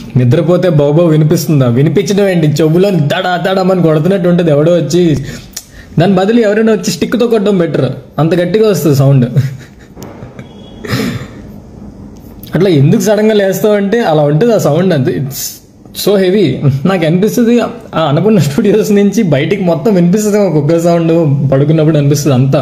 నిద్రపోతే బాబో వినిపిస్తుందా వినిపించడం ఏంటి చెవులో దడా దడమని కొడుతున్నట్టు ఉంటుంది ఎవడో వచ్చి దాని బదులు ఎవరైనా వచ్చి స్టిక్తో కొట్టడం బెటర్ అంత గట్టిగా వస్తుంది సౌండ్ అట్లా ఎందుకు సడన్గా లేస్తావు అంటే అలా ఉంటుంది ఆ సౌండ్ అంతే ఇట్స్ సో హెవీ నాకు అనిపిస్తుంది ఆ అనుకున్న స్టూడియోస్ నుంచి బయటికి మొత్తం వినిపిస్తుంది ఒక్కొక్క సౌండ్ పడుకున్నప్పుడు అనిపిస్తుంది అంతా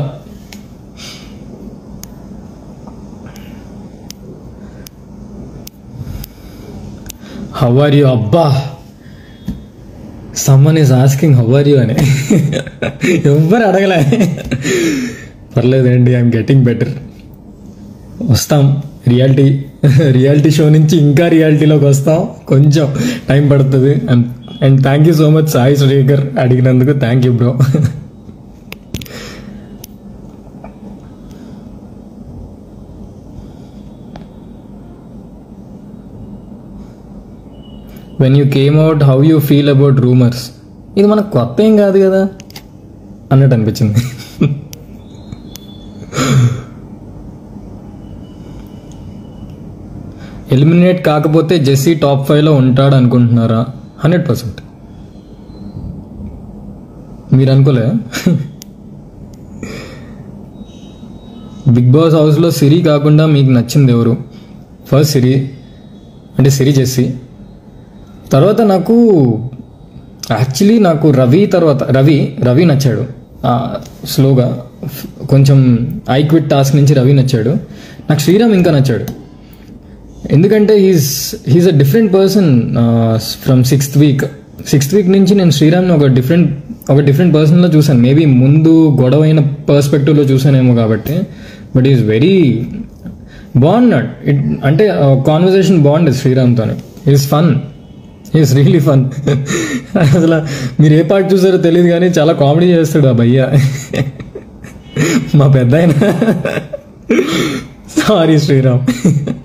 హౌ ఆర్ యూ అబ్బా someone is asking how are you అని ఎవ్వరు అడగలే పర్లేదండి ఐఎమ్ గెటింగ్ బెటర్ వస్తాం రియాలిటీ రియాలిటీ షో నుంచి ఇంకా రియాలిటీలోకి వస్తాం కొంచెం టైం పడుతుంది and and thank you so much Sai Srikar అడిగినందుకు thank you bro when you came out how you feel about rumours ఇది మనకు కొత్త ఏం కాదు కదా అన్నట్టు అనిపించింది ఎలిమినేట్ కాకపోతే జెస్సీ టాప్ ఫైవ్లో ఉంటాడు అనుకుంటున్నారా హండ్రెడ్ పర్సెంట్ మీరు అనుకోలే బిగ్ బాస్ హౌస్లో సిరి కాకుండా మీకు నచ్చింది ఎవరు ఫస్ట్ సిరి అంటే సిరి జెస్సీ తర్వాత నాకు యాక్చువల్లీ నాకు రవి తర్వాత రవి రవి నచ్చాడు ఆ, స్లోగా ఫ్- కొంచెం ఐ క్విట్ టాస్క్ నుంచి రవి నచ్చాడు నాకు శ్రీరామ్ ఇంకా నచ్చాడు ఎందుకంటే he's he's a different person from sixth week sixth week నుంచి నేను శ్రీరామ్ని ఒక డిఫరెంట్ ఒక డిఫరెంట్ పర్సన్లో చూశాను మేబీ ముందు గొడవ అయిన పర్స్పెక్టివ్లో చూసానేమో కాబట్టి బట్ ఈజ్ వెరీ బాగున్నాడు ఇట్ అంటే కాన్వర్జేషన్ బాగుండేది శ్రీరామ్తో is fun is really fun అసలు మీరు ఏ పార్ట్ చూసారో తెలియదు కానీ చాలా కామెడీ చేస్తాడు ఆ భయ్య మా పెద్ద ఆయన సారీ శ్రీరామ్